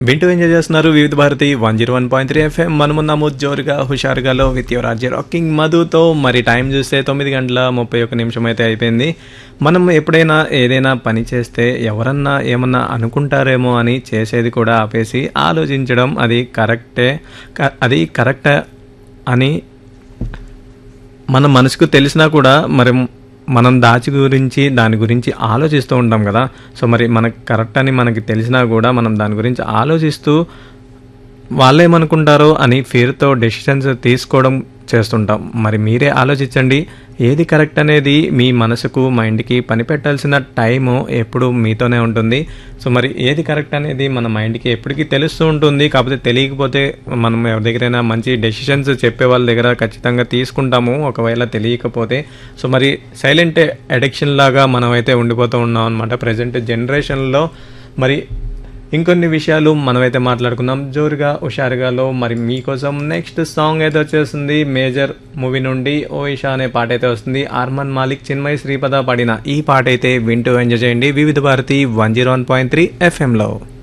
వింటూ ఎంజాయ్ చేస్తున్నారు Vividh Bharati one zero one point three FM మనమున్నాము జోరుగా హుషారుగాలో విత్ యువర్ రాజ్య రాకింగ్ మధుతో మరి టైం చూస్తే తొమ్మిది గంటల ముప్పై ఒక్క నిమిషం అయితే అయిపోయింది మనం ఎప్పుడైనా ఏదైనా పని చేస్తే ఎవరన్నా ఏమన్నా అనుకుంటారేమో అని చేసేది కూడా ఆపేసి ఆలోచించడం అది కరెక్టే క- అది కరెక్ట్ అని మన మనసుకు తెలిసినా కూడా మరి మనం దాచి గురించి దాని గురించి ఆలోచిస్తూ ఉంటాం కదా సో మరి మనకు కరెక్ట్ అని మనకి తెలిసినా కూడా మనం దాని గురించి ఆలోచిస్తూ వాళ్ళేమనుకుంటారో అని ఫీర్తో డెసిషన్స్ తీసుకోవడం చేస్తుంటాం మరి మీరే ఆలోచించండి ఏది కరెక్ట్ అనేది మీ మనసుకు మైండ్కి పని పెట్టాల్సిన టైము ఎప్పుడు మీతోనే ఉంటుంది సో మరి ఏది కరెక్ట్ అనేది మన మైండ్కి ఎప్పటికీ తెలుస్తూ ఉంటుంది కాకపోతే తెలియకపోతే మనం ఎవరి దగ్గరైనా మంచి డెసిషన్స్ చెప్పే వాళ్ళ దగ్గర ఖచ్చితంగా తీసుకుంటాము ఒకవేళ తెలియకపోతే సో మరి సైలెంట్ అడిక్షన్ లాగా మనం అయితే ఉండిపోతూ ఉన్నాం అనమాట ప్రజెంట్ జనరేషన్లో మరి ఇంకొన్ని విషయాలు మనమైతే మాట్లాడుకుందాం జోరుగా హుషారుగాలో మరి మీకోసం నెక్స్ట్ సాంగ్ అయితే వచ్చేస్తుంది మేజర్ మూవీ నుండి ఓ ఇషా అనే పాట అయితే వస్తుంది ఆర్మన్ మాలిక్ చిన్మయ్ శ్రీపద పాడిన ఈ పాట అయితే వింటూ ఎంజాయ్ చేయండి Vividh Bharati one zero one point three ఎఫ్ఎంలో